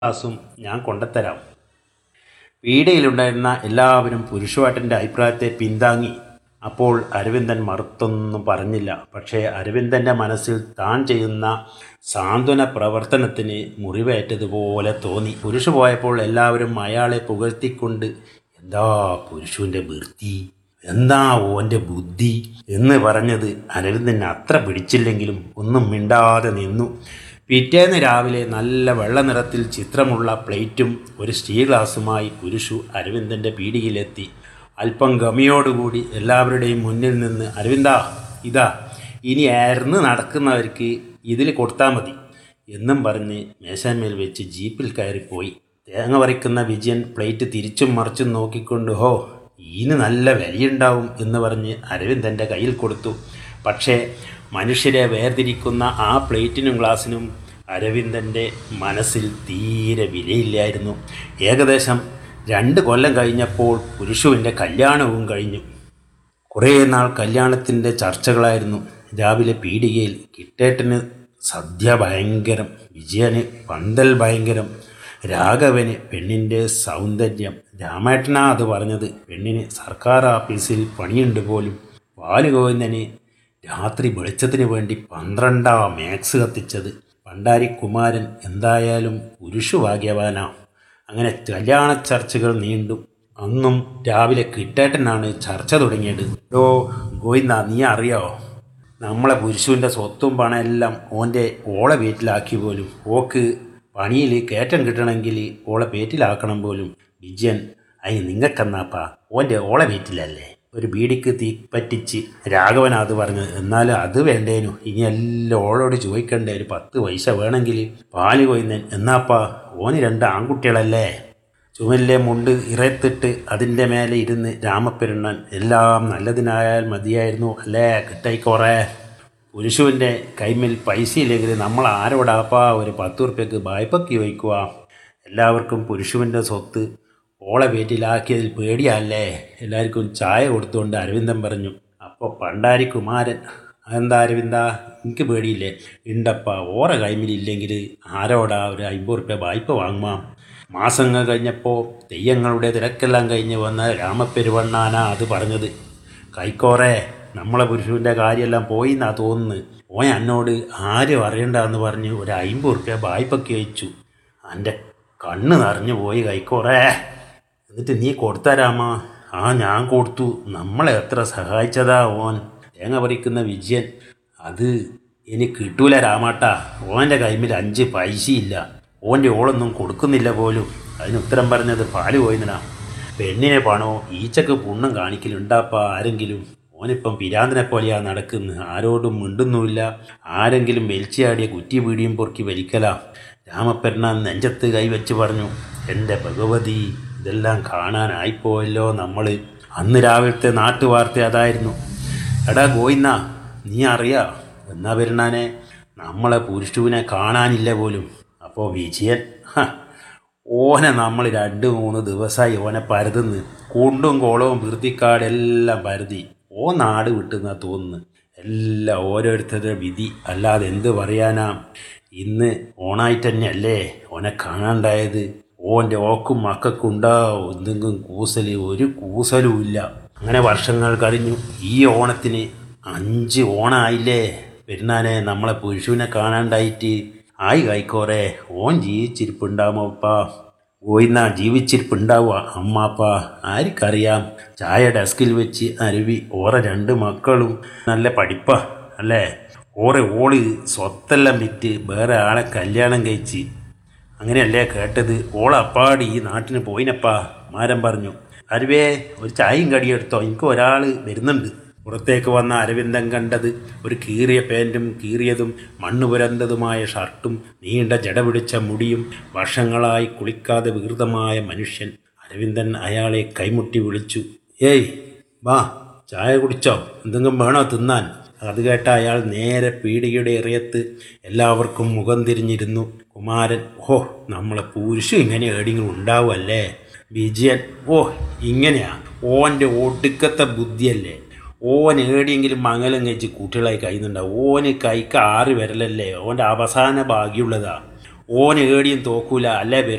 ഗ്ലാസും ഞാൻ കൊണ്ടുത്തരാം പീഡയിലുണ്ടായിരുന്ന എല്ലാവരും പുരുഷവാട്ടൻ്റെ അഭിപ്രായത്തെ പിന്താങ്ങി അപ്പോൾ അരവിന്ദൻ മറുത്തൊന്നും പറഞ്ഞില്ല പക്ഷേ അരവിന്ദൻ്റെ മനസ്സിൽ താൻ ചെയ്യുന്ന സാന്ത്വന പ്രവർത്തനത്തിന് മുറിവേറ്റതുപോലെ തോന്നി പുരുഷ പോയപ്പോൾ എല്ലാവരും അയാളെ പുകഴ്ത്തിക്കൊണ്ട് എന്താ പുരുഷൻ്റെ വൃത്തി എന്താ ഓൻ്റെ ബുദ്ധി എന്ന് പറഞ്ഞത് അരവിന്ദന് അത്ര പിടിച്ചില്ലെങ്കിലും ഒന്നും മിണ്ടാതെ നിന്നു പിറ്റേന്ന് രാവിലെ നല്ല വെള്ള നിറത്തിൽ ചിത്രമുള്ള പ്ലേറ്റും ഒരു സ്റ്റീൽ ഗ്ലാസുമായി പുരുഷു അരവിന്ദൻ്റെ പീടികയിലെത്തി അല്പം ഗമിയോടുകൂടി എല്ലാവരുടെയും മുന്നിൽ നിന്ന് അരവിന്ദ ഇതാ ഇനി ആർന്ന് നടക്കുന്നവർക്ക് ഇതിൽ കൊടുത്താൽ മതി എന്നും പറഞ്ഞ് മേശാന്മേൽ വെച്ച് ജീപ്പിൽ കയറിപ്പോയി തേങ്ങ പറിക്കുന്ന വിജയൻ പ്ലേറ്റ് തിരിച്ചും മറിച്ചും നോക്കിക്കൊണ്ട് ഹോ ഇതിന് നല്ല വിലയുണ്ടാവും എന്ന് പറഞ്ഞ് അരവിന്ദൻ്റെ കയ്യിൽ കൊടുത്തു പക്ഷേ മനുഷ്യരെ വേർതിരിക്കുന്ന ആ പ്ലേറ്റിനും ഗ്ലാസ്സിനും അരവിന്ദൻ്റെ മനസ്സിൽ തീരെ വിലയില്ലായിരുന്നു ഏകദേശം രണ്ട് കൊല്ലം കഴിഞ്ഞപ്പോൾ പുരുഷുവിൻ്റെ കല്യാണവും കഴിഞ്ഞു കുറേ നാൾ കല്യാണത്തിൻ്റെ ചർച്ചകളായിരുന്നു രാവിലെ പീടികയിൽ കിട്ടേട്ടന് സദ്യ ഭയങ്കരം വിജയന് പന്തൽ ഭയങ്കരം രാഘവന് പെണ്ണിൻ്റെ സൗന്ദര്യം രാമേട്ടനാ അത് പറഞ്ഞത് പെണ്ണിന് സർക്കാർ ഓഫീസിൽ പണിയുണ്ട് പോലും ബാലുഗോവിന്ദന് രാത്രി വെളിച്ചത്തിന് വേണ്ടി പന്ത്രണ്ടാം മാക്സ് കത്തിച്ചത് പണ്ടാരി കുമാരൻ എന്തായാലും പുരുഷ ഭാഗ്യവാനാ അങ്ങനെ കല്യാണ ചർച്ചകൾ നീണ്ടു അന്നും രാവിലെ കിട്ടേട്ടനാണ് ചർച്ച തുടങ്ങിയത് ഡോ ഗോയിന്ദ നീ അറിയാവോ നമ്മളെ പുരുഷുവിൻ്റെ സ്വത്തും പണം എല്ലാം ഓൻ്റെ ഓളെ വീട്ടിലാക്കി പോലും ഓക്ക് പണിയിൽ കയറ്റം കിട്ടണമെങ്കിൽ ഓളെ പേറ്റിലാക്കണം പോലും വിജയൻ അതിന് നിങ്ങൾക്കെന്നാപ്പാ ഓൻ്റെ ഓളെ വീട്ടിലല്ലേ ഒരു ബീഡിക്ക് തീ പറ്റിച്ച് രാഘവൻ അത് പറഞ്ഞത് എന്നാലും അത് വേണ്ടേനു ഇനി എല്ലാം ഓളോട് ചോദിക്കണ്ടേ ഒരു പത്ത് പൈസ വേണമെങ്കിൽ പാല് കൊയ്യുന്നൻ എന്നാപ്പാ ഓന് രണ്ട് ആൺകുട്ടികളല്ലേ ചുമലിലെ മുണ്ട് ഇറയത്തിട്ട് അതിൻ്റെ മേലെ ഇരുന്ന് രാമപ്പെരുണ്ണൻ എല്ലാം നല്ലതിനായാൽ മതിയായിരുന്നു അല്ലേ കിട്ടായിക്കോറേ പുരുഷുവിൻ്റെ കൈമിൽ പൈസ ഇല്ലെങ്കിൽ നമ്മൾ ആരോടാപ്പാ ഒരു പത്ത് ഉറുപ്പ്യക്ക് വായ്പയ്ക്ക് ചോദിക്കുക എല്ലാവർക്കും പുരുഷുവിൻ്റെ സ്വത്ത് ഓളെ വീട്ടിലാക്കിയതിൽ പേടിയല്ലേ എല്ലാവർക്കും ചായ കൊടുത്തുകൊണ്ട് അരവിന്ദൻ പറഞ്ഞു അപ്പോൾ പണ്ടാരി കുമാരൻ അതെന്താ അരവിന്ദ എനിക്ക് പേടിയില്ലേ ഉണ്ടപ്പ ഓറ കൈമിലില്ലെങ്കിൽ ആരോടാ ഒരു അമ്പത് റുപ്യ വായ്പ വാങ്ങുമാം മാസങ്ങൾ കഴിഞ്ഞപ്പോൾ തെയ്യങ്ങളുടെ തിരക്കെല്ലാം കഴിഞ്ഞ് വന്ന രാമപ്പെരുവണ്ണാനാ അത് പറഞ്ഞത് കൈക്കോറേ നമ്മളെ പുരുഷൻ്റെ കാര്യമെല്ലാം പോയി എന്നാ തോന്നുന്നത് ഓൻ എന്നോട് ആരും അറിയണ്ടെന്ന് പറഞ്ഞ് ഒരു അമ്പത് റുപ്യ വായ്പയ്ക്ക് അയച്ചു എൻ്റെ കണ്ണ് നിറഞ്ഞു പോയി കൈക്കോറേ എന്നിട്ട് നീ കൊടുത്തരാമാ ആ ഞാൻ കൊടുത്തു നമ്മളെ എത്ര സഹായിച്ചതാ ഓൻ തേങ്ങ പറിക്കുന്ന വിജയൻ അത് ഇനി കിട്ടൂല രാമാട്ടാ ഓൻ്റെ കൈമിൽ അഞ്ച് പൈസയില്ല ഓൻ്റെ ഓളൊന്നും കൊടുക്കുന്നില്ല പോലും അതിന് ഉത്തരം പറഞ്ഞത് പാല് പോയിന്നാ പെണ്ണിനെ പണോ ഈച്ചക്ക് പുണ്ണം കാണിക്കലുണ്ടാപ്പാ ആരെങ്കിലും ഓനിപ്പം പിരാന്തനെ പോലെയാ നടക്കുന്നു ആരോടും മിണ്ടുന്നുമില്ല ആരെങ്കിലും വലിച്ചാടിയ കുറ്റി പീടിയും പൊറുക്കി വലിക്കലാ രാമപ്പെരുന്നാൻ നെഞ്ചത്ത് കൈവച്ച് പറഞ്ഞു എൻ്റെ ഭഗവതി ഇതെല്ലാം കാണാനായിപ്പോയല്ലോ നമ്മൾ അന്ന് രാവിലത്തെ നാട്ടുവാർത്ത അതായിരുന്നു എടാ ഗോയിന്ന നീ അറിയാ എന്നാ പെരുന്നാനെ നമ്മളെ പുരുഷുവിനെ കാണാനില്ല പോലും അപ്പോൾ വിജയൻ ഹ, ഓനെ നമ്മൾ രണ്ട് മൂന്ന് ദിവസമായി ഓനെ പരതുന്ന് കുണ്ടും കോളവും വൃത്തിക്കാടെല്ലാം പരതി ഓ നാട് വിട്ടുന്നാ തോന്നുന്നു എല്ലാം ഓരോരുത്തരുടെ വിധി അല്ലാതെ എന്ത് പറയാനാ ഇന്ന് ഓണായിട്ട് തന്നെയല്ലേ ഓനെ കാണാണ്ടായത് ഓൻ്റെ ഓക്കും മക്കൾക്കും ഉണ്ടാവും എന്തെങ്കിലും കൂസല് ഒരു കൂസലും ഇല്ല അങ്ങനെ വർഷങ്ങൾ കഴിഞ്ഞു ഈ ഓണത്തിന് അഞ്ച് ഓണായില്ലേ പെരുന്നാനെ നമ്മളെ പുരുഷുവിനെ കാണാണ്ടായിട്ട് ആയി കൈക്കോറെ ഓൻ ജീവിച്ചിരിപ്പുണ്ടാവുമോപ്പാ ഓയിന്ന ജീവിച്ചിരിപ്പുണ്ടാവുക അമ്മാപ്പ ആർക്കറിയാം ചായ ഡെസ്കിൽ വെച്ച് അരുവി ഓറെ രണ്ട് മക്കളും നല്ല പഠിപ്പാ അല്ലേ ഓറെ ഓള് സ്വത്തെല്ലാം വിറ്റ് വേറെ ആളെ കല്യാണം കഴിച്ച് അങ്ങനെയല്ലേ കേട്ടത് ഓൾ അപ്പാടി ഈ നാട്ടിന് പോയിനപ്പാ മാരൻ പറഞ്ഞു അരുവേ ഒരു ചായയും കടിയെടുത്തോ എനിക്ക് ഒരാൾ വരുന്നുണ്ട് പുറത്തേക്ക് വന്ന അരവിന്ദൻ കണ്ടത് ഒരു കീറിയ പാൻറ്റും കീറിയതും മണ്ണ് പുരന്തതുമായ ഷർട്ടും നീണ്ട ജട പിടിച്ച മുടിയും വർഷങ്ങളായി കുളിക്കാതെ വികൃതമായ മനുഷ്യൻ അരവിന്ദൻ അയാളെ കൈമുട്ടി വിളിച്ചു ഏയ് വാ ചായ കുടിച്ചോ എന്തെങ്കിലും വേണോ തിന്നാൻ അത് കേട്ട അയാൾ നേരെ പീടികയുടെ ഇറയത്ത് എല്ലാവർക്കും മുഖം തിരിഞ്ഞിരുന്നു കുമാരൻ ഓ നമ്മളെ പുരുഷു ഇങ്ങനെ ഏടെങ്കിലും ഉണ്ടാവുമല്ലേ വിജയൻ ഓ ഇങ്ങനെയാ ഓൻ്റെ ഒടുക്കത്തെ ബുദ്ധിയല്ലേ ഓൻ ഏടിയെങ്കിലും മംഗലം കഴിച്ച് കുട്ടികളായി കഴിയുന്നുണ്ടാവും ഓന് കൈക്ക് ആറ് വിരലല്ലേ ഓൻ്റെ അവസാന ഭാഗ്യമുള്ളതാ ഓൻ ഏടിയും തോക്കൂല അല്ലേ